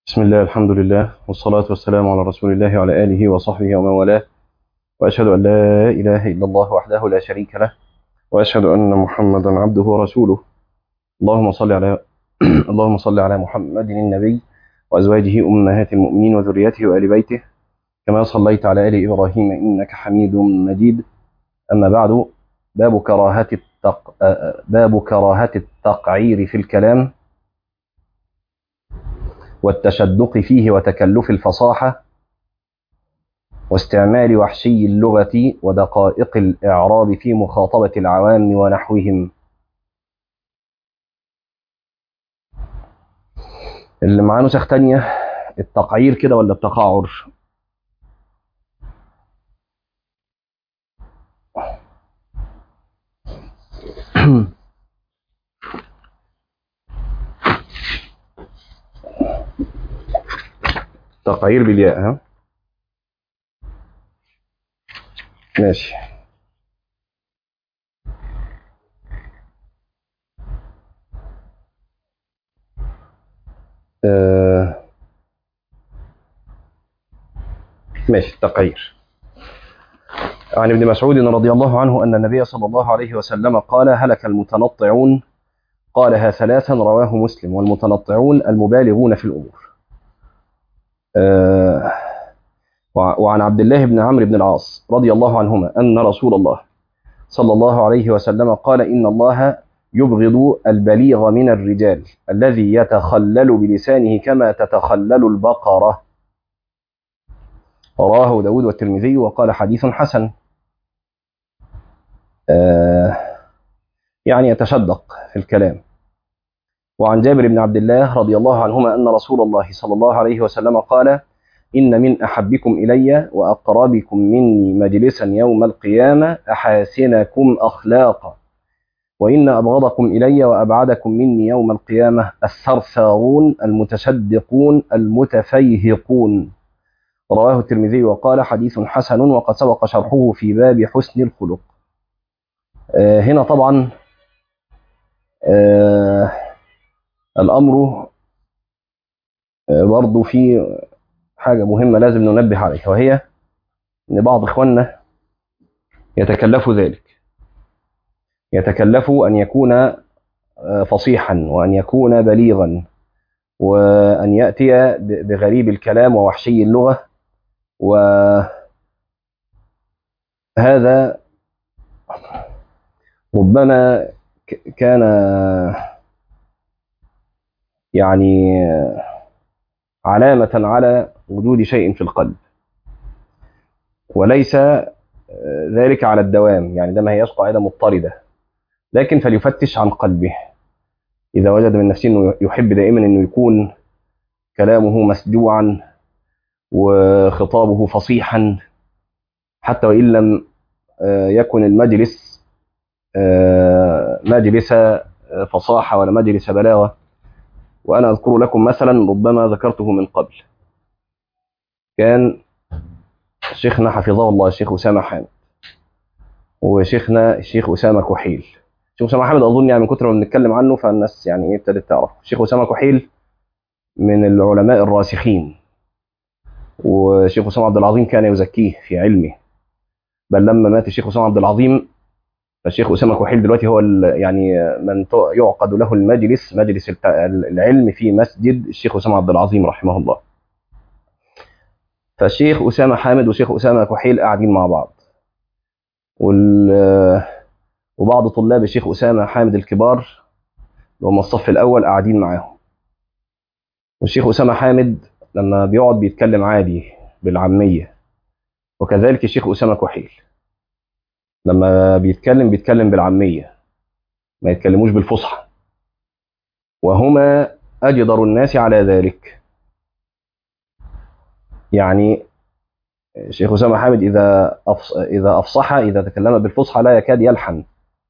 بسم الله الحمد لله والصلاة والسلام على رسول الله وعلى آله وصحبه ومن والاه وأشهد أن لا إله إلا الله وحده لا شريك له وأشهد أن محمدا عبده ورسوله اللهم صل على اللهم صل على محمد النبي وأزواجه أمهات المؤمنين وذريته وآل بيته كما صليت على آل إبراهيم إنك حميد مجيد أما بعد باب كراهة التق... باب كراهة التقعير في الكلام والتشدق فيه وتكلف الفصاحة واستعمال وحشي اللغة ودقائق الإعراب في مخاطبة العوام ونحوهم اللي معاه نسخ تانية التقعير كده ولا التقعر تقعير بالياء ها ماشي آه ماشي التقعير عن ابن مسعود رضي الله عنه أن النبي صلى الله عليه وسلم قال هلك المتنطعون قالها ثلاثا رواه مسلم والمتنطعون المبالغون في الأمور آه وعن عبد الله بن عمرو بن العاص رضي الله عنهما أن رسول الله صلى الله عليه وسلم قال إن الله يبغض البليغ من الرجال الذي يتخلل بلسانه كما تتخلل البقرة رواه داود والترمذي وقال حديث حسن آه يعني يتشدق في الكلام وعن جابر بن عبد الله رضي الله عنهما أن رسول الله صلى الله عليه وسلم قال إن من أحبكم إلي وأقربكم مني مجلسا يوم القيامة أحاسنكم أخلاقا وإن أبغضكم إلي وأبعدكم مني يوم القيامة الثرثارون المتشدقون المتفيهقون رواه الترمذي وقال حديث حسن وقد سبق شرحه في باب حسن الخلق آه هنا طبعا آه الأمر آه برضو في حاجة مهمة لازم ننبه عليها وهي أن بعض إخواننا يتكلفوا ذلك يتكلفوا أن يكون فصيحا وأن يكون بليغا وأن يأتي بغريب الكلام ووحشي اللغة وهذا ربما كان يعني علامة على وجود شيء في القلب وليس ذلك على الدوام يعني ده ما هيش قاعدة مضطردة لكن فليفتش عن قلبه إذا وجد من نفسه أنه يحب دائما أنه يكون كلامه مسجوعا وخطابه فصيحا حتى وإن لم يكن المجلس مجلس فصاحة ولا مجلس بلاغة وأنا أذكر لكم مثلا ربما ذكرته من قبل كان شيخنا حفظه الله الشيخ أسامة حامد وشيخنا الشيخ أسامة كحيل الشيخ أسامة حامد أظن يعني من كتر ما بنتكلم عنه فالناس يعني إيه ابتدت تعرف الشيخ أسامة كحيل من العلماء الراسخين والشيخ أسامة عبد العظيم كان يزكيه في علمه بل لما مات الشيخ أسامة عبد العظيم فالشيخ أسامة كحيل دلوقتي هو يعني من يعقد له المجلس مجلس العلم في مسجد الشيخ أسامة عبد العظيم رحمه الله فالشيخ أسامة حامد والشيخ أسامة كحيل قاعدين مع بعض وال وبعض طلاب الشيخ أسامة حامد الكبار اللي هم الصف الأول قاعدين معاهم والشيخ أسامة حامد لما بيقعد بيتكلم عادي بالعامية وكذلك الشيخ أسامة كحيل لما بيتكلم بيتكلم بالعامية ما يتكلموش بالفصحى وهما أجدر الناس على ذلك يعني الشيخ أسامة حامد إذا أفص... إذا أفصح إذا تكلم بالفصحى لا يكاد يلحن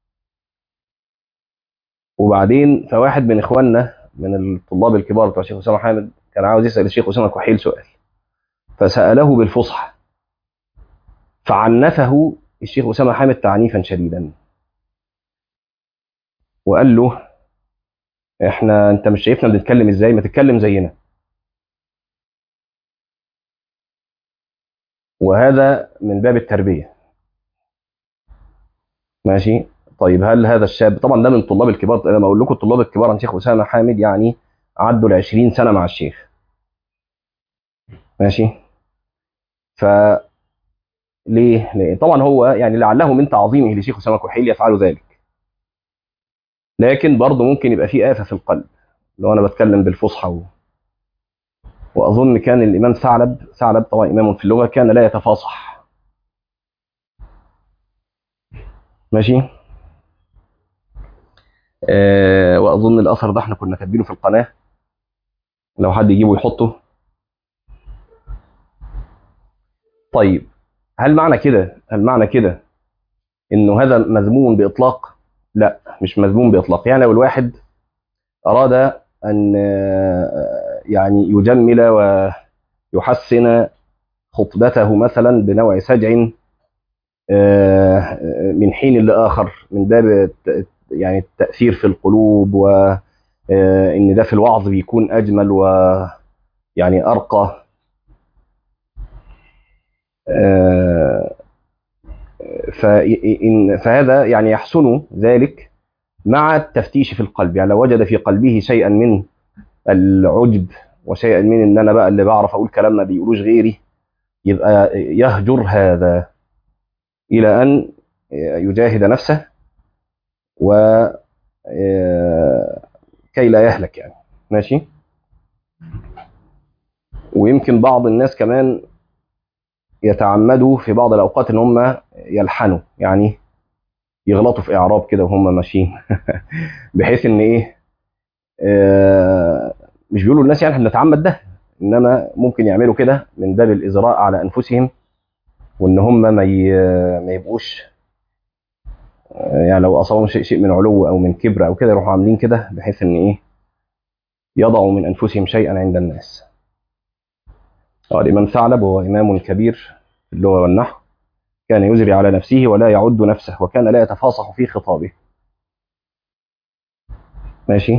وبعدين فواحد من إخواننا من الطلاب الكبار بتوع الشيخ أسامة حامد كان عاوز يسأل الشيخ أسامة كحيل سؤال فسأله بالفصحى فعنفه الشيخ أسامة حامد تعنيفا شديدا وقال له احنا انت مش شايفنا بنتكلم ازاي ما تتكلم زينا وهذا من باب التربية ماشي طيب هل هذا الشاب طبعا ده من طلاب الكبار لما اقول لكم الطلاب الكبار عن شيخ اسامه حامد يعني عدوا ال 20 سنه مع الشيخ ماشي ف ليه؟ ليه؟ طبعا هو يعني لعله من تعظيمه لشيخ اسامه كحيل يفعل ذلك لكن برضه ممكن يبقى فيه آفة في القلب لو انا بتكلم بالفصحى و... واظن كان الامام ثعلب ثعلب طبعا امام في اللغه كان لا يتفاصح ماشي آه واظن الاثر ده احنا كنا كاتبينه في القناه لو حد يجيبه ويحطه طيب هل معنى كده هل معنى كده انه هذا مذموم باطلاق لا مش مذموم باطلاق يعني لو الواحد اراد ان آه، يعني يجمل ويحسن خطبته مثلا بنوع سجع آه، من حين لاخر من باب الت- يعني التاثير في القلوب وان ده في الوعظ بيكون اجمل ويعني ارقى آه، فإن فهذا يعني يحسن ذلك مع التفتيش في القلب يعني لو وجد في قلبه شيئا من العجب وشيئا من ان انا بقى اللي بعرف اقول كلام ما بيقولوش غيري يبقى يهجر هذا الى ان يجاهد نفسه و آه، كي لا يهلك يعني ماشي ويمكن بعض الناس كمان يتعمدوا في بعض الاوقات ان هم يلحنوا يعني يغلطوا في اعراب كده وهم ماشيين بحيث ان ايه آه، مش بيقولوا الناس يعني احنا بنتعمد ده انما ممكن يعملوا كده من باب الازراء على انفسهم وان هم ما ي- ما يبقوش آه، يعني لو اصابهم شيء شيء من علو او من كبر او كده يروحوا عاملين كده بحيث ان ايه يضعوا من انفسهم شيئا عند الناس آه، الامام ثعلب هو امام كبير في اللغه والنحو كان يجري على نفسه ولا يعد نفسه وكان لا يتفاصح في خطابه ماشي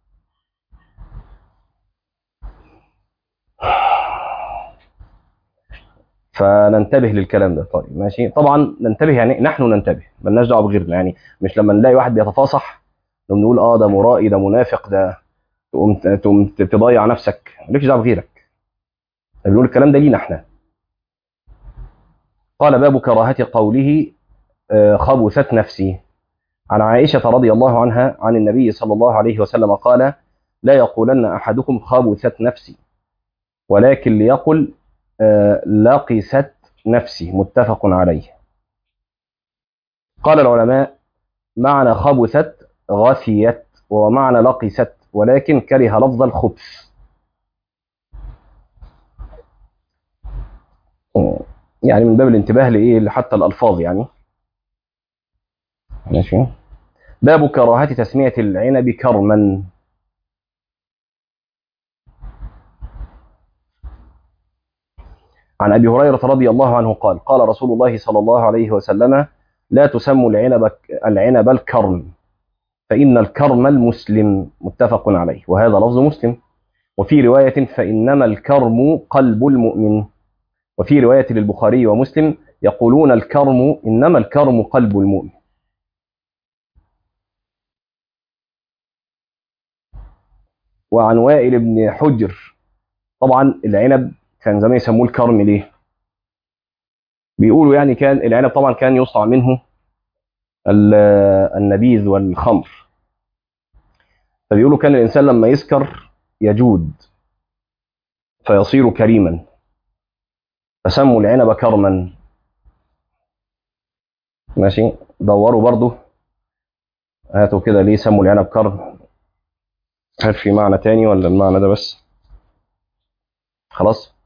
فننتبه للكلام ده طيب ماشي طبعا ننتبه يعني نحن ننتبه ملناش دعوه بغيرنا يعني مش لما نلاقي واحد بيتفاصح نقوم نقول اه ده مرائي ده منافق ده تقوم تقوم تضيع نفسك مالكش دعوه بغيرك بنقول الكلام ده لينا احنا قال باب كراهه قوله آه، خبثت نفسي عن عائشه رضي الله عنها عن النبي صلى الله عليه وسلم قال لا يقولن احدكم خبثت نفسي ولكن ليقل آه، لقست نفسي متفق عليه قال العلماء معنى خبثت غثيت ومعنى لقست ولكن كره لفظ الخبث يعني من باب الانتباه لايه حتى الالفاظ يعني ماشي باب كراهه تسميه العنب كرما عن ابي هريره رضي الله عنه قال قال رسول الله صلى الله عليه وسلم لا تسموا العنب العنب الكرم فان الكرم المسلم متفق عليه وهذا لفظ مسلم وفي روايه فانما الكرم قلب المؤمن وفي روايه للبخاري ومسلم يقولون الكرم انما الكرم قلب المؤمن وعن وائل بن حجر طبعا العنب كان زمان يسموه الكرم ليه بيقولوا يعني كان العنب طبعا كان يصنع منه ال- النبيذ والخمر فبيقولوا كان الانسان لما يسكر يجود فيصير كريما فسموا العنب كرما ماشي دوروا برضو هاتوا كده ليه سموا العنب كرم هل في معنى تاني ولا المعنى ده بس خلاص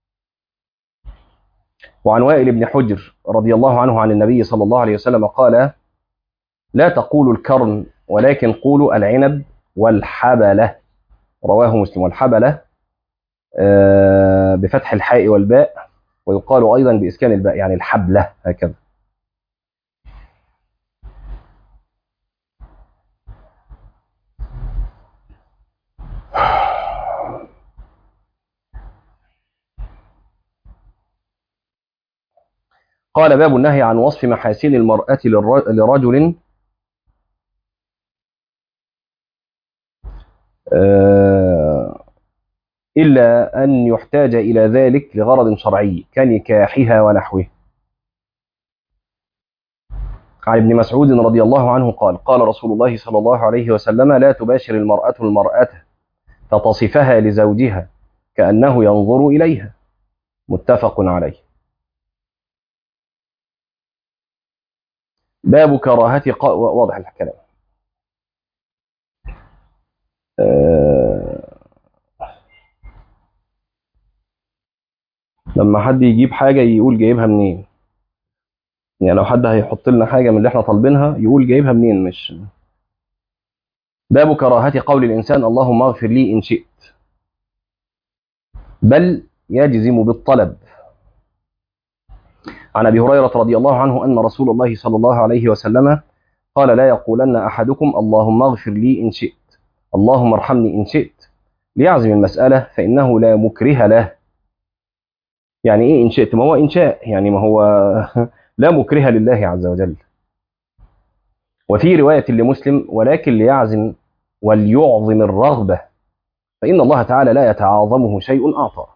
وعن وائل بن حجر رضي الله عنه عن النبي صلى الله عليه وسلم قال لا تقولوا الكرم ولكن قولوا العنب والحبلة رواه مسلم والحبلة آه، بفتح الحاء والباء ويقال أيضا بإسكان الباء يعني الحبلة هكذا قال باب النهي عن وصف محاسن المرأة للر- لرجل آه، إلا أن يحتاج إلى ذلك لغرض شرعي كنكاحها ونحوه عن ابن مسعود رضي الله عنه قال قال رسول الله صلى الله عليه وسلم لا تباشر المرأة المرأة فتصفها لزوجها كأنه ينظر إليها متفق عليه باب كراهة ق... واضح الكلام آه، لما حد يجيب حاجة يقول جايبها منين يعني لو حد هيحط لنا حاجة من اللي احنا طالبينها يقول جايبها منين مش باب كراهة قول الإنسان اللهم اغفر لي إن شئت بل يجزم بالطلب عن أبي هريرة رضي الله عنه أن رسول الله صلى الله عليه وسلم قال لا يقولن أحدكم اللهم اغفر لي إن شئت اللهم ارحمني إن شئت ليعزم المسألة فإنه لا مكره له يعني إيه إن شئت ما هو إن شاء يعني ما هو لا مكره لله عز وجل وفي رواية لمسلم ولكن ليعزم وليعظم الرغبة فإن الله تعالى لا يتعاظمه شيء أعطى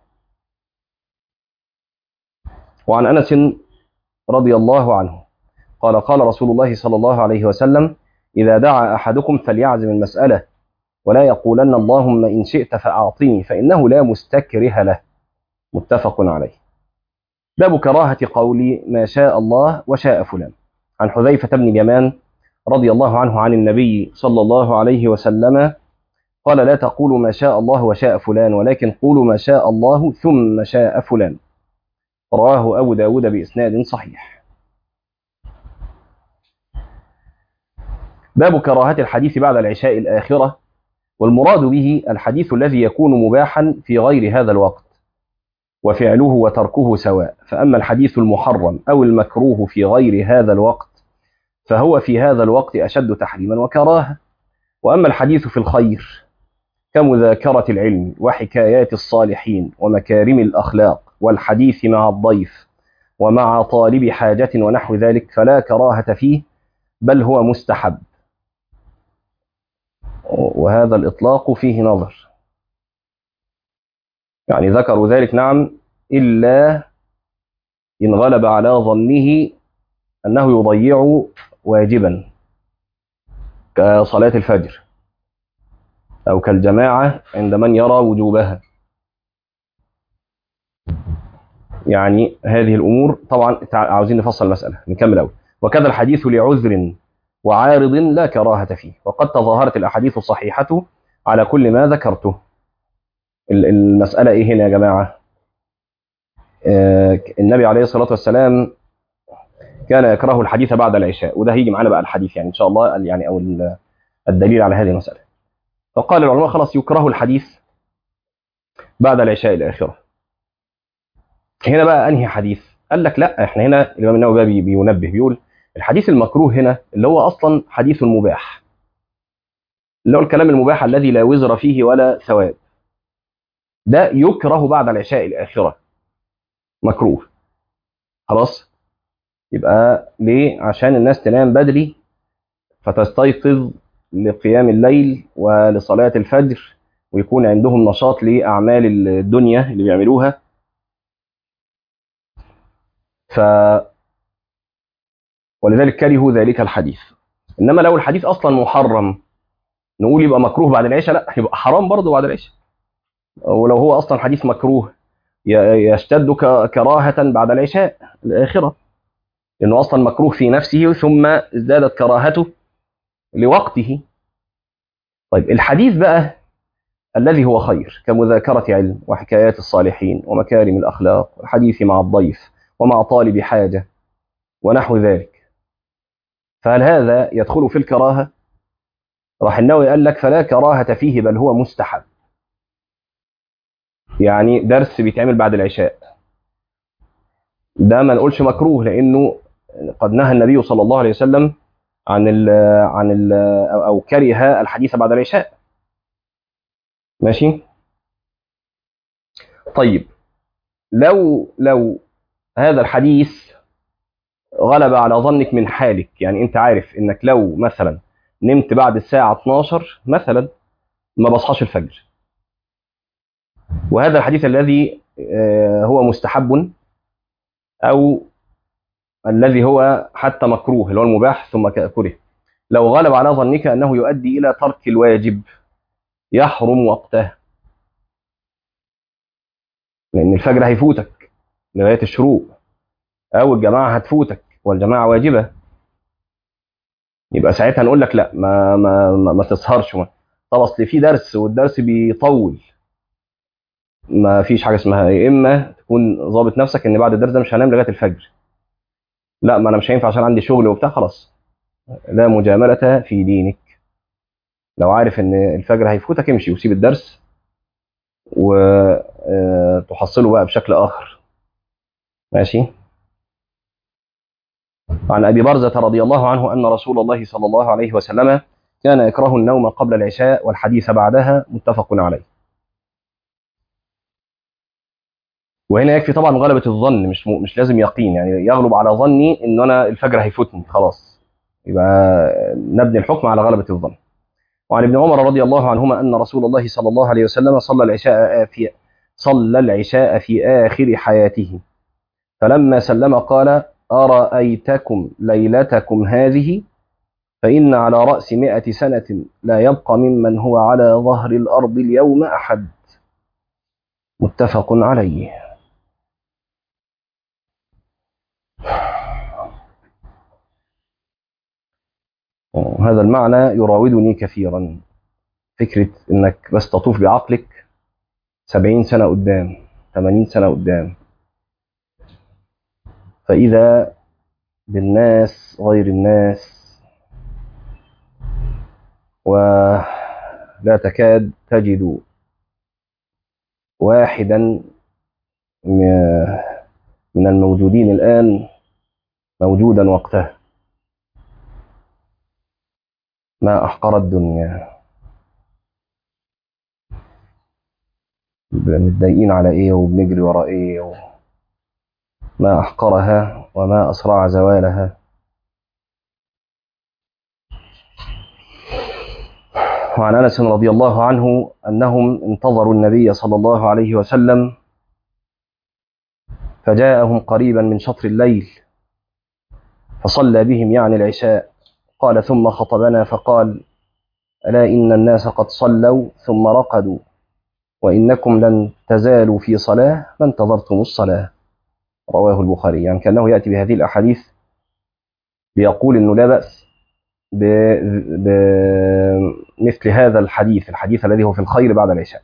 وعن أنس رضي الله عنه قال قال رسول الله صلى الله عليه وسلم إذا دعا أحدكم فليعزم المسألة ولا يقولن اللهم إن شئت فأعطني فإنه لا مستكره له متفق عليه باب كراهة قول ما شاء الله وشاء فلان عن حذيفة بن اليمان رضي الله عنه عن النبي صلى الله عليه وسلم قال لا تقولوا ما شاء الله وشاء فلان ولكن قولوا ما شاء الله ثم شاء فلان رواه أبو داود بإسناد صحيح باب كراهة الحديث بعد العشاء الآخرة والمراد به الحديث الذي يكون مباحا في غير هذا الوقت وفعله وتركه سواء فأما الحديث المحرم أو المكروه في غير هذا الوقت فهو في هذا الوقت أشد تحريما وكراهة وأما الحديث في الخير كمذاكرة العلم وحكايات الصالحين ومكارم الأخلاق والحديث مع الضيف ومع طالب حاجة ونحو ذلك فلا كراهة فيه بل هو مستحب وهذا الإطلاق فيه نظر يعني ذكروا ذلك نعم إلا إن غلب على ظنه أنه يضيع واجبا كصلاة الفجر أو كالجماعة عند من يرى وجوبها يعني هذه الأمور طبعا تع- عاوزين نفصل المسألة نكمل أول وكذا الحديث لعذر وعارض لا كراهة فيه وقد تظاهرت الأحاديث الصحيحة على كل ما ذكرته ال- المسألة إيه هنا يا جماعة آه، النبي عليه الصلاة والسلام كان يكره الحديث بعد العشاء وده هيجي معانا بقى الحديث يعني إن شاء الله ال- يعني أو ال- الدليل على هذه المسألة فقال العلماء خلاص يكره الحديث بعد العشاء الآخرة هنا بقى أنهي حديث قال لك لا احنا هنا الإمام النووي بقى بي- بينبه بيقول الحديث المكروه هنا اللي هو أصلا حديث مباح اللي هو الكلام المباح الذي لا وزر فيه ولا ثواب ده يكره بعد العشاء الآخرة مكروه خلاص يبقى ليه عشان الناس تنام بدري فتستيقظ لقيام الليل ولصلاة الفجر ويكون عندهم نشاط لأعمال الدنيا اللي بيعملوها ف ولذلك كرهوا ذلك الحديث انما لو الحديث اصلا محرم نقول يبقى مكروه بعد العشاء لا يبقى حرام برضه بعد العشاء ولو هو اصلا حديث مكروه ي- يشتد ك- كراهة بعد العشاء الآخرة لأنه أصلا مكروه في نفسه ثم ازدادت كراهته لوقته طيب الحديث بقى الذي هو خير كمذاكرة علم وحكايات الصالحين ومكارم الأخلاق والحديث مع الضيف ومع طالب حاجة ونحو ذلك فهل هذا يدخل في الكراهة راح النووي قال لك فلا كراهة فيه بل هو مستحب يعني درس بيتعمل بعد العشاء ده ما نقولش مكروه لانه قد نهى النبي صلى الله عليه وسلم عن ال عن ال او أو كره الحديث بعد العشاء ماشي طيب لو لو هذا الحديث غلب على ظنك من حالك يعني انت عارف انك لو مثلا نمت بعد الساعة 12 مثلا ما بصحاش الفجر وهذا الحديث الذي آه، هو مستحب او الذي هو حتى مكروه اللي هو المباح ثم ك- كره لو غلب على ظنك انه يؤدي الى ترك الواجب يحرم وقته لان الفجر هيفوتك لغايه الشروق او الجماعه هتفوتك والجماعه واجبه يبقى ساعتها نقول لك لا ما ما ما, ما تسهرش ما. طب اصل في درس والدرس بيطول ما فيش حاجه اسمها يا اما تكون ظابط نفسك ان بعد الدرس ده مش هنام لغايه الفجر لا ما انا مش هينفع عشان عندي شغل وبتاع خلاص لا مجامله في دينك لو عارف ان الفجر هيفوتك امشي وسيب الدرس وتحصله بقى بشكل اخر ماشي عن ابي برزه رضي الله عنه ان رسول الله صلى الله عليه وسلم كان يكره النوم قبل العشاء والحديث بعدها متفق عليه وهنا يكفي طبعا غلبة الظن مش م... مش لازم يقين يعني يغلب على ظني ان انا الفجر هيفوتني خلاص يبقى نبني الحكم على غلبة الظن وعن ابن عمر رضي الله عنهما ان رسول الله صلى الله عليه وسلم صلى العشاء في صلى العشاء في اخر حياته فلما سلم قال أرأيتكم ليلتكم هذه فإن على رأس مئة سنة لا يبقى ممن هو على ظهر الأرض اليوم أحد متفق عليه هذا المعنى يراودني كثيرا فكرة انك بس تطوف بعقلك سبعين سنة قدام ثمانين سنة قدام فإذا بالناس غير الناس ولا تكاد تجد واحدا من الموجودين الآن موجودا وقته ما أحقر الدنيا متضايقين على إيه وبنجري ورا إيه و... ما أحقرها وما أسرع زوالها وعن أنس رضي الله عنه أنهم انتظروا النبي صلى الله عليه وسلم فجاءهم قريبا من شطر الليل فصلى بهم يعني العشاء قال ثم خطبنا فقال ألا إن الناس قد صلوا ثم رقدوا وإنكم لن تزالوا في صلاة ما انتظرتم الصلاة رواه البخاري يعني كأنه يأتي بهذه الأحاديث ليقول أنه لا بأس بمثل هذا الحديث الحديث الذي هو في الخير بعد العشاء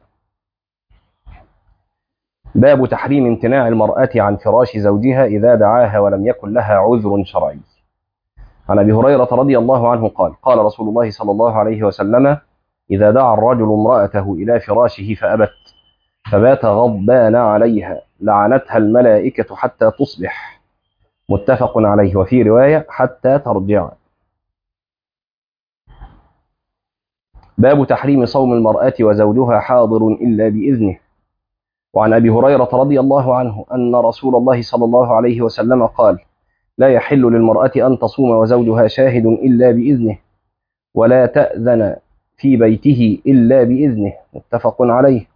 باب تحريم امتناع المرأة عن فراش زوجها إذا دعاها ولم يكن لها عذر شرعي عن أبي هريرة رضي الله عنه قال قال رسول الله صلى الله عليه وسلم إذا دعا الرجل امرأته إلى فراشه فأبت فبات غضبان عليها لعنتها الملائكة حتى تصبح متفق عليه وفي رواية حتى ترجع باب تحريم صوم المرأة وزوجها حاضر إلا بإذنه وعن أبي هريرة رضي الله عنه أن رسول الله صلى الله عليه وسلم قال لا يحل للمرأة أن تصوم وزوجها شاهد إلا بإذنه ولا تأذن في بيته إلا بإذنه متفق عليه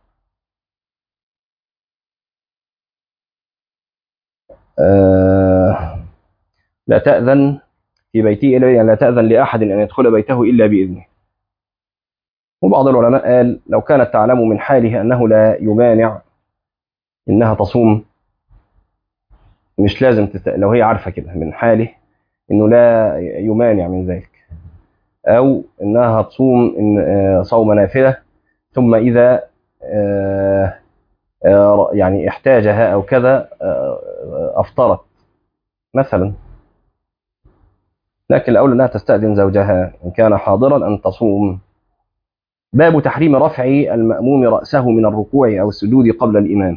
آه لا تأذن في بيته إلا يعني لا تأذن لأحد أن يدخل بيته إلا بإذنه وبعض العلماء قال لو كانت تعلم من حاله أنه لا يمانع إنها تصوم مش لازم تت... لو هي عارفة كده من حاله إنه لا يمانع من ذلك أو إنها تصوم إن صوم نافلة ثم إذا يعني احتاجها أو كذا أفطرت مثلا لكن الأولى أنها تستأذن زوجها إن كان حاضرا أن تصوم باب تحريم رفع المأموم رأسه من الركوع أو السجود قبل الإمام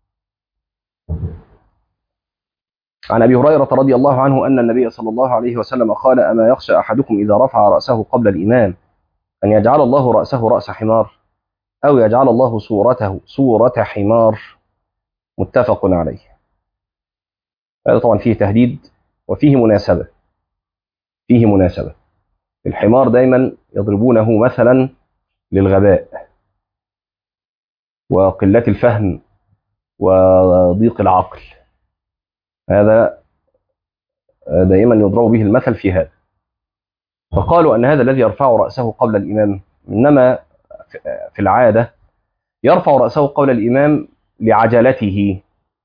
عن أبي هريرة رضي الله عنه أن النبي صلى الله عليه وسلم قال أما يخشى أحدكم إذا رفع رأسه قبل الإمام أن يجعل الله رأسه رأس حمار أو يجعل الله صورته صورة حمار متفق عليه هذا طبعا فيه تهديد وفيه مناسبة فيه مناسبة الحمار دايما يضربونه مثلا للغباء وقلة الفهم وضيق العقل هذا دائما يضرب به المثل في هذا فقالوا أن هذا الذي يرفع رأسه قبل الإمام إنما في العادة يرفع رأسه قبل الإمام لعجلته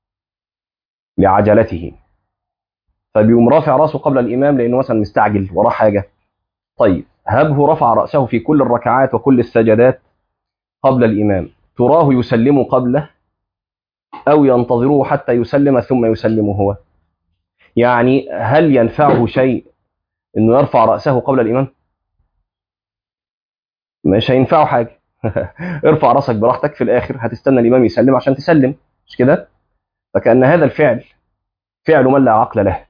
لعجلته فبيقوم رافع راسه قبل الإمام لأنه مثلا مستعجل وراه حاجة طيب هبه رفع رأسه في كل الركعات وكل السجدات قبل الإمام تراه يسلم قبله أو ينتظره حتى يسلم ثم يسلم هو يعني هل ينفعه شيء انه يرفع رأسه قبل الإمام مش هينفعه حاجة ارفع راسك براحتك في الآخر هتستنى الإمام يسلم عشان تسلم مش كده فكأن هذا الفعل فعل من لا عقل له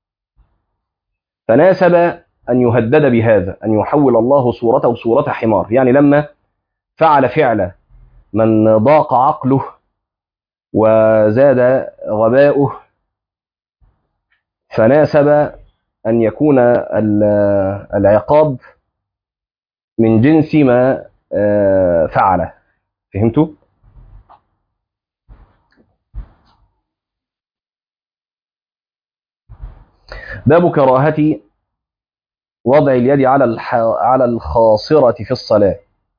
فناسب أن يهدد بهذا أن يحول الله صورته صورة حمار يعني لما فعل فعل من ضاق عقله وزاد غباؤه فناسب أن يكون العقاب من جنس ما فعله فهمتوا؟ باب كراهة وضع اليد على الح... على الخاصرة في الصلاة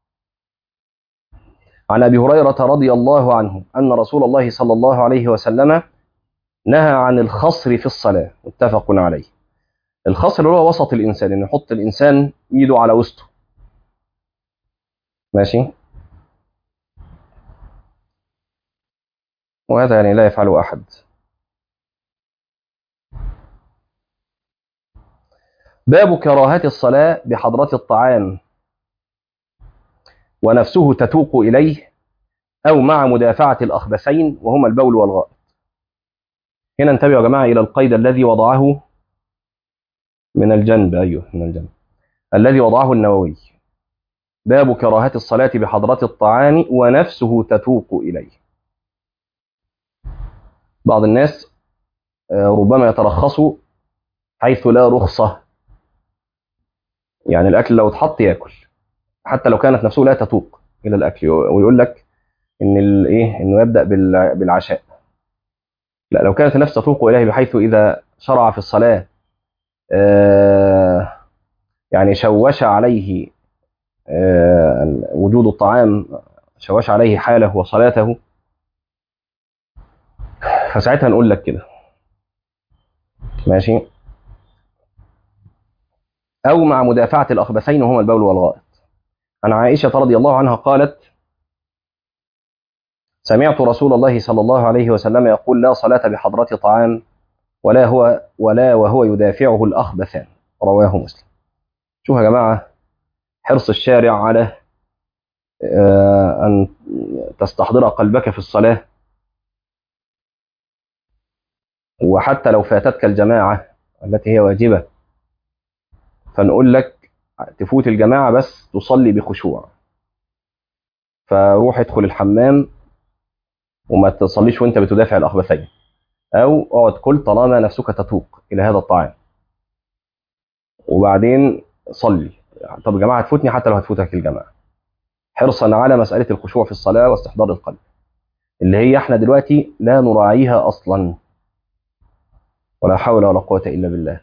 عن أبي هريرة رضي الله عنه أن رسول الله صلى الله عليه وسلم نهى عن الخصر في الصلاة متفق عليه الخصر هو وسط الإنسان إن يحط الإنسان إيده على وسطه ماشي وهذا يعني لا يفعله أحد باب كراهة الصلاة بحضرة الطعام ونفسه تتوق إليه أو مع مدافعة الأخبثين وهما البول والغائط هنا انتبهوا يا جماعة إلى القيد الذي وضعه من الجنب أيوه من الجنب الذي وضعه النووي باب كراهة الصلاة بحضرة الطعام ونفسه تتوق إليه بعض الناس ربما يترخص حيث لا رخصة يعني الأكل لو اتحط ياكل حتى لو كانت نفسه لا تتوق إلى الأكل ويقول لك إن الإيه إنه يبدأ بالعشاء لا لو كانت النفس تتوق إليه بحيث إذا شرع في الصلاة آه يعني شوش عليه آه وجود الطعام شوش عليه حاله وصلاته فساعتها نقول لك كده ماشي أو مع مدافعة الأخبثين وهما البول والغائط عن عائشة رضي الله عنها قالت سمعت رسول الله صلى الله عليه وسلم يقول لا صلاة بحضرة طعام ولا هو ولا وهو يدافعه الأخبثان رواه مسلم شوف يا جماعة حرص الشارع على أن تستحضر قلبك في الصلاة وحتى لو فاتتك الجماعة التي هي واجبة فنقول لك تفوت الجماعة بس تصلي بخشوع فروح ادخل الحمام وما تصليش وانت بتدافع الأخبثين أو اقعد كل طالما نفسك تتوق إلى هذا الطعام وبعدين صلي طب يا جماعة هتفوتني حتى لو هتفوتك الجماعة حرصا على مسألة الخشوع في الصلاة واستحضار القلب اللي هي احنا دلوقتي لا نراعيها أصلا ولا حول ولا قوة إلا بالله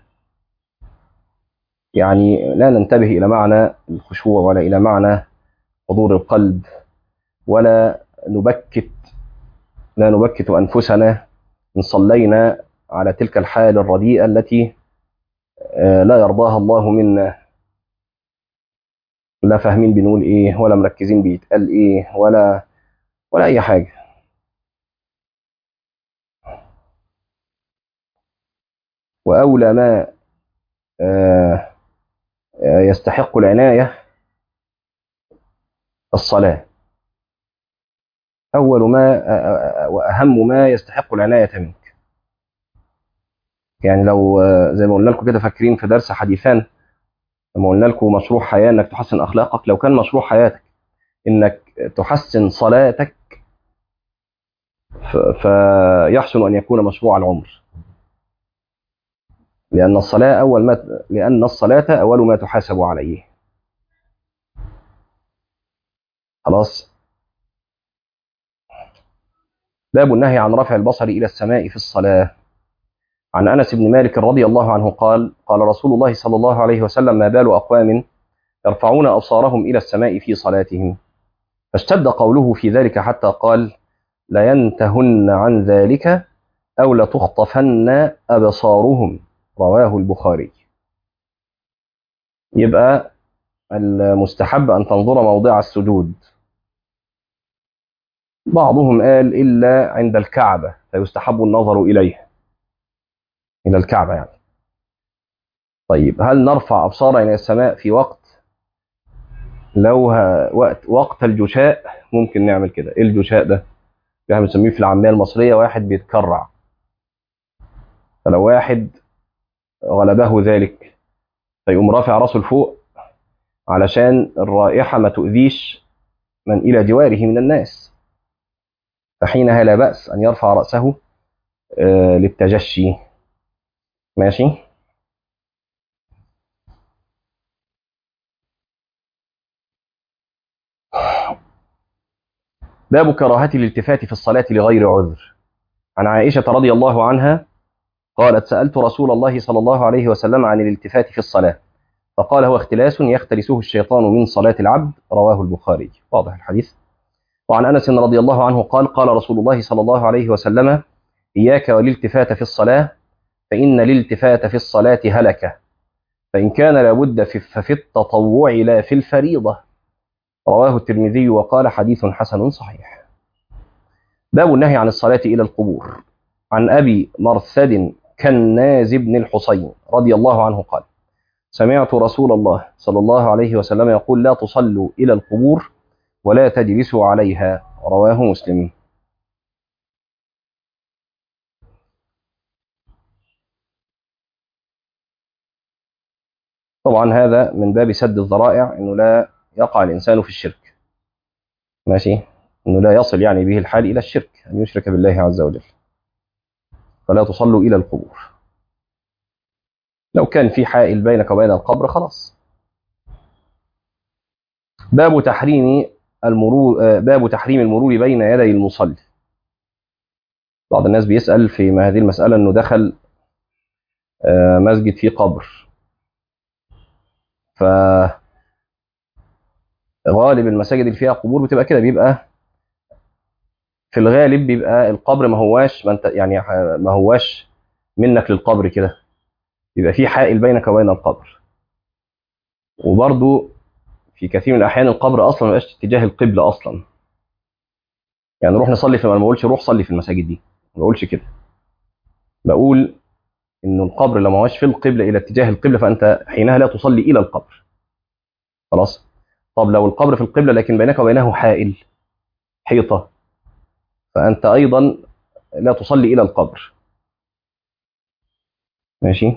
يعني لا ننتبه إلى معنى الخشوع ولا إلى معنى حضور القلب ولا نبكت لا نبكت أنفسنا إن صلينا على تلك الحال الرديئة التي لا يرضاها الله منا لا فاهمين بنقول إيه ولا مركزين بيتقال إيه ولا ولا أي حاجة وأولى ما يستحق العناية الصلاة أول ما وأهم ما يستحق العناية منك يعني لو زي ما قلنا لكم كده فاكرين في درس حديثان لما قلنا لكم مشروع حياة انك تحسن اخلاقك لو كان مشروع حياتك انك تحسن صلاتك فيحسن ان يكون مشروع العمر لأن الصلاة أول ما لأن الصلاة أول ما تحاسب عليه خلاص باب النهي عن رفع البصر إلى السماء في الصلاة عن أنس بن مالك رضي الله عنه قال قال رسول الله صلى الله عليه وسلم ما بال أقوام يرفعون أبصارهم إلى السماء في صلاتهم فاشتد قوله في ذلك حتى قال لينتهن عن ذلك أو لتخطفن أبصارهم رواه البخاري يبقى المستحب أن تنظر موضع السجود بعضهم قال إلا عند الكعبة فيستحب النظر إليه إلى الكعبة يعني طيب هل نرفع أبصارنا إلى السماء في وقت لو ه... وقت وقت الجشاء ممكن نعمل كده ايه الجشاء ده احنا بنسميه في العاميه المصريه واحد بيتكرع فلو واحد غلبه ذلك فيقوم رافع راسه لفوق علشان الرائحه ما تؤذيش من الى جواره من الناس فحينها لا باس ان يرفع راسه آه للتجشي ماشي باب كراهة الالتفات في الصلاة لغير عذر عن عائشة رضي الله عنها قالت سألت رسول الله صلى الله عليه وسلم عن الالتفات في الصلاة فقال هو اختلاس يختلسه الشيطان من صلاة العبد رواه البخاري واضح الحديث وعن أنس رضي الله عنه قال قال رسول الله صلى الله عليه وسلم إياك والالتفات في الصلاة فإن الالتفات في الصلاة هلكة فإن كان لابد ففي التطوع لا في الفريضة رواه الترمذي وقال حديث حسن صحيح باب النهي عن الصلاة إلى القبور عن أبي مرثد كناز بن الحصين رضي الله عنه قال سمعت رسول الله صلى الله عليه وسلم يقول لا تصلوا إلى القبور ولا تجلسوا عليها رواه مسلم طبعا هذا من باب سد الذرائع انه لا يقع الانسان في الشرك ماشي انه لا يصل يعني به الحال الى الشرك ان يشرك بالله عز وجل فلا تصلوا الى القبور لو كان في حائل بينك وبين القبر خلاص باب تحريم المرور باب تحريم المرور بين يدي المصلي بعض الناس بيسأل في هذه المسألة انه دخل مسجد فيه قبر ف غالب المساجد اللي فيها قبور بتبقى كده بيبقى في الغالب بيبقى القبر ما هواش ما انت يعني ما هواش منك للقبر كده بيبقى في حائل بينك وبين القبر وبرضو في كثير من الاحيان القبر اصلا ما بقاش اتجاه القبله اصلا يعني نروح نصلي في ما بقولش روح صلي في المساجد دي ما بقولش كده بقول انه القبر لما هوش في القبله الى اتجاه القبله فانت حينها لا تصلي الى القبر خلاص طب لو القبر في القبله لكن بينك وبينه حائل حيطه فانت ايضا لا تصلي الى القبر ماشي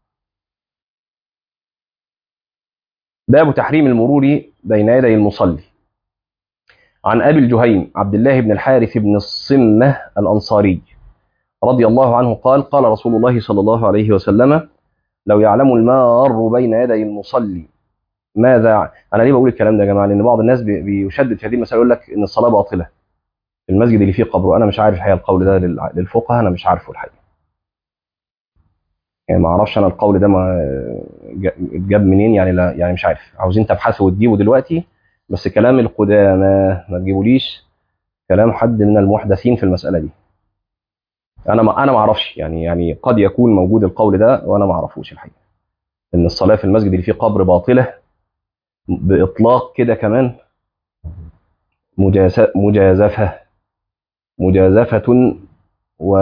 باب تحريم المرور بين يدي المصلي عن ابي الجهيم عبد الله بن الحارث بن الصمه الانصاري رضي الله عنه قال قال رسول الله صلى الله عليه وسلم لو يعلم المار بين يدي المصلي ماذا انا ليه بقول الكلام ده يا جماعه لان بعض الناس بيشدد في هذه المساله يقول لك ان الصلاه باطله في المسجد اللي فيه قبر وانا مش عارف الحقيقه القول ده للفقهاء انا مش عارفه الحقيقه يعني ما اعرفش انا القول ده ما جاب منين يعني لا يعني مش عارف عاوزين تبحثوا وتجيبوا دلوقتي بس كلام القدامى ما تجيبوليش كلام حد من المحدثين في المساله دي انا ما انا ما اعرفش يعني يعني قد يكون موجود القول ده وانا ما اعرفوش الحقيقه ان الصلاه في المسجد اللي فيه قبر باطله باطلاق كده كمان مجازفه مجازفه و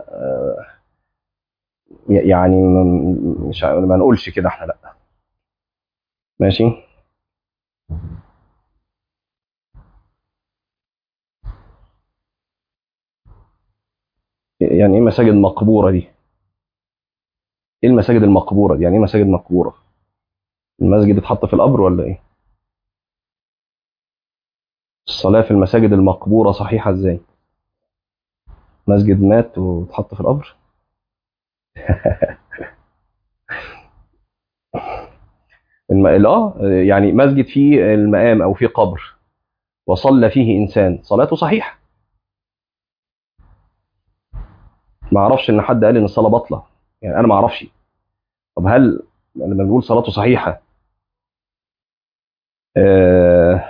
يعني مش ما نقولش كده احنا لا ماشي يعني ايه مساجد مقبوره دي ايه المساجد المقبوره دي يعني ايه مساجد مقبوره المسجد اتحط في القبر ولا ايه الصلاه في المساجد المقبوره صحيحه ازاي مسجد مات واتحط في القبر الم... اه يعني مسجد فيه المقام او فيه قبر وصلى فيه انسان صلاته صحيحه ما اعرفش ان حد قال ان الصلاه باطله يعني انا ما اعرفش طب هل لما بنقول صلاته صحيحه آه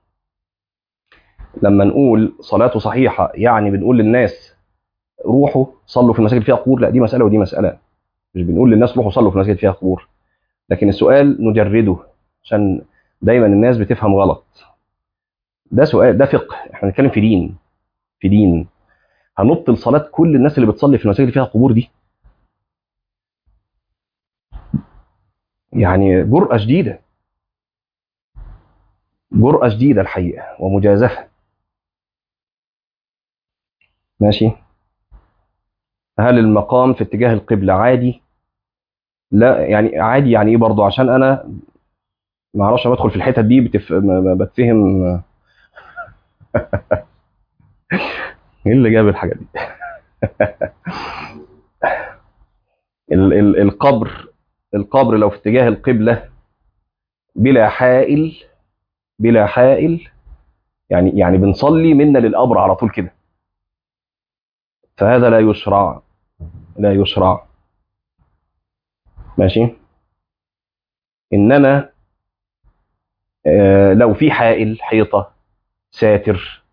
لما نقول صلاته صحيحه يعني بنقول للناس روحوا صلوا في المساجد فيها قبور لا دي مساله ودي مساله مش بنقول للناس روحوا صلوا في المساجد فيها قبور لكن السؤال نجرده عشان دايما الناس بتفهم غلط ده سؤال ده فقه احنا بنتكلم في دين في دين هنبطل صلاه كل الناس اللي بتصلي في المساجد اللي فيها قبور دي يعني جرأة شديدة جرأة شديدة الحقيقة ومجازفة ماشي هل المقام في اتجاه القبلة عادي لا يعني عادي يعني ايه برضه عشان انا ما اعرفش بدخل في الحتت دي بتف... بتفهم ايه اللي جاب الحاجات دي ال... ال... القبر القبر لو في اتجاه القبلة بلا حائل بلا حائل يعني يعني بنصلي منا للقبر على طول كده فهذا لا يشرع لا يشرع ماشي انما آه لو في حائل حيطه ساتر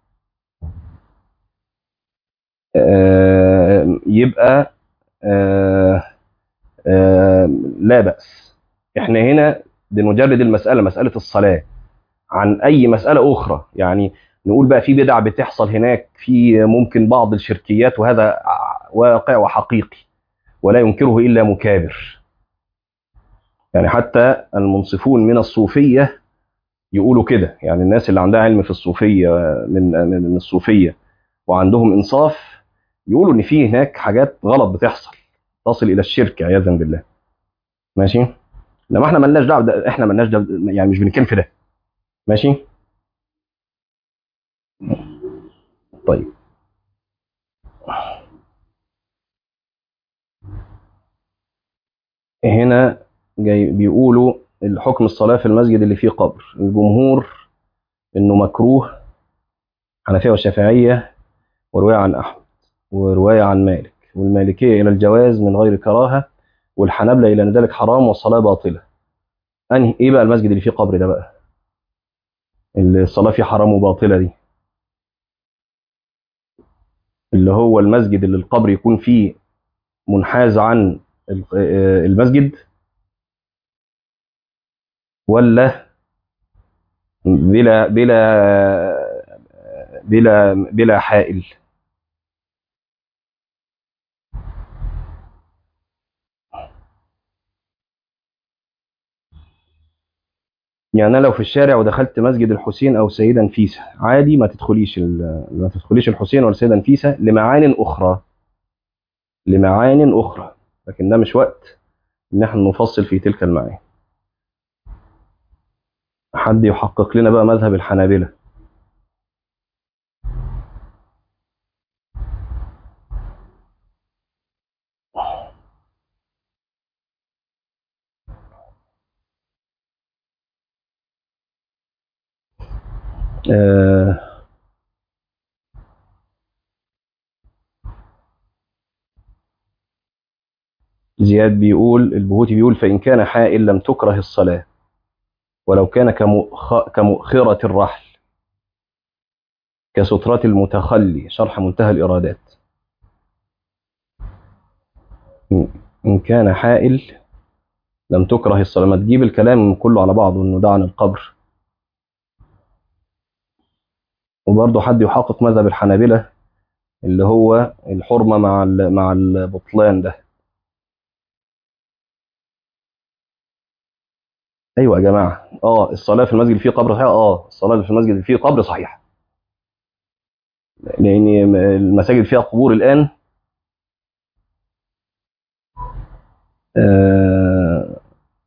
آه يبقى آه آه لا بأس احنا هنا بنجرد المسألة مسألة الصلاة عن أي مسألة أخرى يعني نقول بقى في بدع بتحصل هناك في ممكن بعض الشركيات وهذا واقع وحقيقي ولا ينكره إلا مكابر يعني حتى المنصفون من الصوفية يقولوا كده يعني الناس اللي عندها علم في الصوفية من من الصوفية وعندهم إنصاف يقولوا إن في هناك حاجات غلط بتحصل تصل إلى الشرك عياذا بالله ماشي لما احنا ملناش دعوه احنا ملناش دعوه يعني مش بنتكلم في ده ماشي طيب هنا جاي بيقولوا الحكم الصلاة في المسجد اللي فيه قبر الجمهور انه مكروه حنفية والشافعية ورواية عن احمد ورواية عن مالك والمالكية الى الجواز من غير كراهة والحنابلة الى ان ذلك حرام والصلاة باطلة انهي ايه بقى المسجد اللي فيه قبر ده بقى اللي الصلاة فيه حرام وباطلة دي اللي هو المسجد اللي القبر يكون فيه منحاز عن المسجد ولا بلا بلا بلا بلا حائل يعني انا لو في الشارع ودخلت مسجد الحسين او سيدة نفيسة عادي ما تدخليش ما تدخليش الحسين ولا سيدة نفيسة لمعان اخرى لمعان اخرى لكن ده مش وقت ان احنا نفصل في تلك المعاني حد يحقق لنا بقى مذهب الحنابلة آه زياد بيقول البهوتي بيقول فإن كان حائل لم تكره الصلاة ولو كان كمؤخ... كمؤخرة الرحل كسترات المتخلي شرح منتهى الإرادات إن كان حائل لم تكره الصلاة ما تجيب الكلام كله على بعضه إنه ده عن القبر وبرضه حد يحقق مذهب الحنابلة اللي هو الحرمة مع مع البطلان ده ايوه يا جماعه اه الصلاه في المسجد اللي فيه قبر صحيح اه الصلاه في المسجد اللي فيه قبر صحيحه لان المساجد فيها قبور الان آه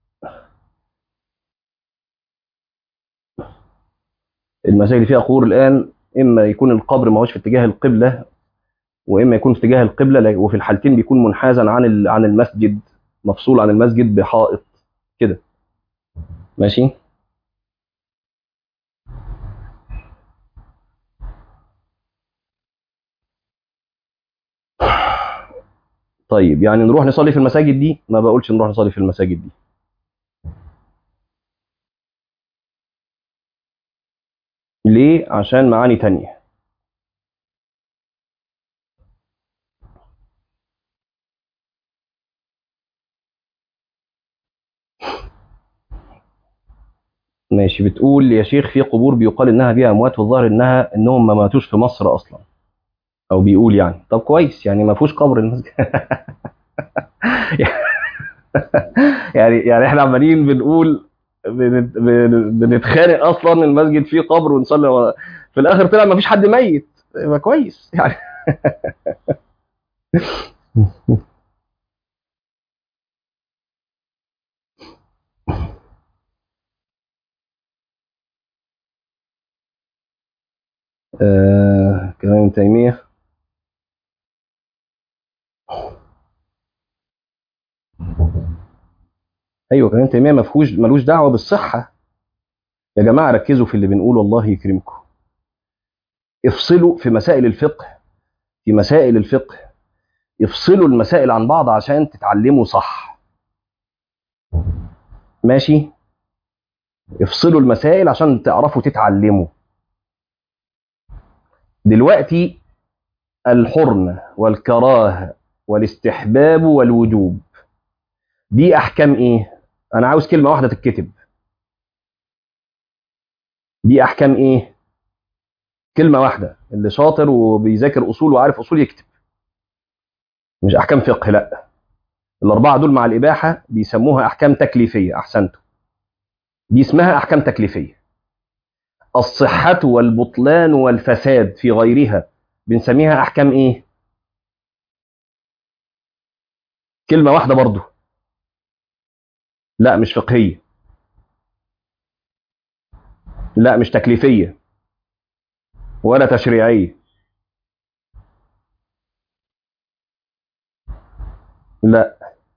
المساجد اللي فيها قبور الان اما يكون القبر ما هوش في اتجاه القبله واما يكون في اتجاه القبله وفي الحالتين بيكون منحازا عن عن المسجد مفصول عن المسجد بحائط كده ماشي طيب يعني نروح نصلي في المساجد دي ما بقولش نروح نصلي في المساجد دي ليه عشان معاني تانية ماشي بتقول يا شيخ في قبور بيقال انها بيها اموات والظاهر انها انهم ما ماتوش في مصر اصلا او بيقول يعني طب كويس يعني ما فيهوش قبر المسجد يعني يعني احنا عمالين بنقول بنت- بن- بنتخانق اصلا المسجد فيه قبر ونصلي ورا- في الاخر طلع ما فيش حد ميت يبقى كويس يعني آه كلام ابن تيميه ايوه كلام ابن تيميه ما فيهوش ملوش دعوه بالصحه يا جماعه ركزوا في اللي بنقوله الله يكرمكم افصلوا في مسائل الفقه في مسائل الفقه افصلوا المسائل عن بعض عشان تتعلموا صح ماشي افصلوا المسائل عشان تعرفوا تتعلموا دلوقتي الحرمة والكراهة والاستحباب والوجوب دي أحكام إيه؟ أنا عاوز كلمة واحدة تتكتب دي أحكام إيه؟ كلمة واحدة اللي شاطر وبيذاكر أصول وعارف أصول يكتب مش أحكام فقه لأ الأربعة دول مع الإباحة بيسموها أحكام تكليفية أحسنتوا دي اسمها أحكام تكليفية الصحة والبطلان والفساد في غيرها بنسميها أحكام إيه؟ كلمة واحدة برضو لا مش فقهية لا مش تكليفية ولا تشريعية لا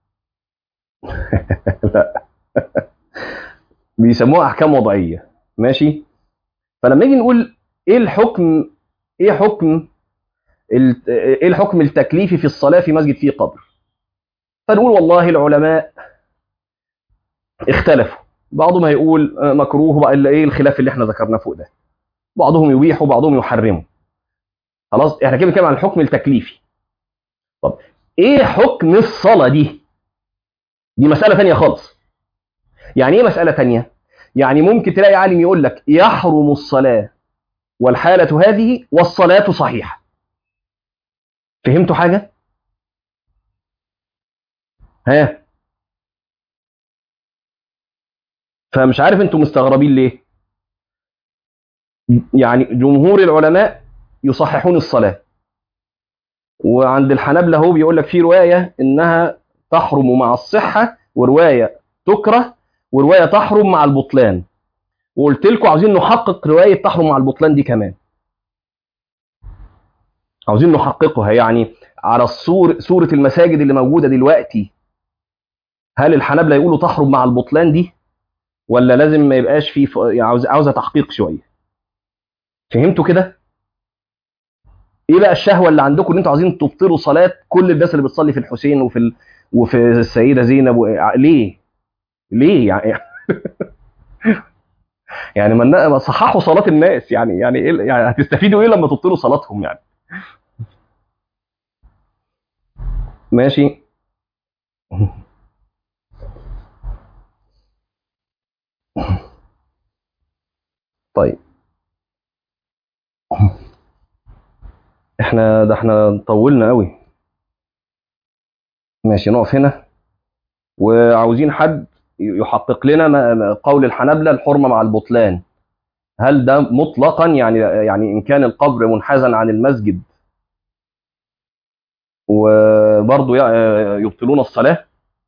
لا بيسموها أحكام وضعية ماشي فلما نيجي نقول إيه الحكم إيه حكم ال- إيه الحكم التكليفي في الصلاة في مسجد فيه قبر فنقول والله العلماء اختلفوا بعضهم هيقول آه، مكروه بقى الا ايه الخلاف اللي احنا ذكرناه فوق ده بعضهم يبيح وبعضهم يحرمه خلاص احنا كده بنتكلم عن الحكم التكليفي طب ايه حكم الصلاه دي دي مساله ثانيه خالص يعني ايه مساله ثانيه يعني ممكن تلاقي عالم يقول لك يحرم الصلاه والحاله هذه والصلاه صحيحه فهمتوا حاجه ها فمش عارف انتوا مستغربين ليه يعني جمهور العلماء يصححون الصلاة وعند الحنابلة هو بيقول لك في رواية إنها تحرم مع الصحة ورواية تكره ورواية تحرم مع البطلان وقلت لكم عاوزين نحقق رواية تحرم مع البطلان دي كمان عاوزين نحققها يعني على الصور سورة المساجد اللي موجودة دلوقتي هل الحنابلة يقولوا تحرم مع البطلان دي ولا لازم ما يبقاش في ف... يعني عاوز عاوزة تحقيق شوية فهمتوا كده ايه بقى الشهوه اللي عندكم ان انتوا عايزين تبطلوا صلاه كل الناس اللي بتصلي في الحسين وفي ال... وفي السيده زينب و... ليه ليه يعني يعني ما ما صححوا صلاه الناس يعني يعني إيه يعني هتستفيدوا ايه لما تبطلوا صلاتهم يعني ماشي طيب احنا ده احنا طولنا قوي ماشي نقف هنا وعاوزين حد يحقق لنا ما- قول الحنابلة الحرمة مع البطلان هل ده مطلقا يعني يعني ان كان القبر منحازا عن المسجد وبرضه ي- يبطلون الصلاة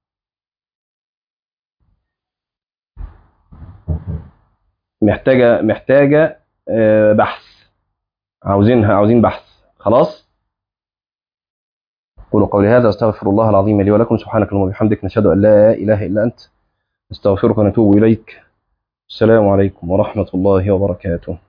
محتاجة محتاجة آه، بحث عاوزينها عاوزين بحث خلاص قولوا قولي هذا استغفر الله العظيم لي ولكم سبحانك اللهم وبحمدك نشهد ان لا اله الا انت نستغفرك ونتوب اليك السلام عليكم ورحمة الله وبركاته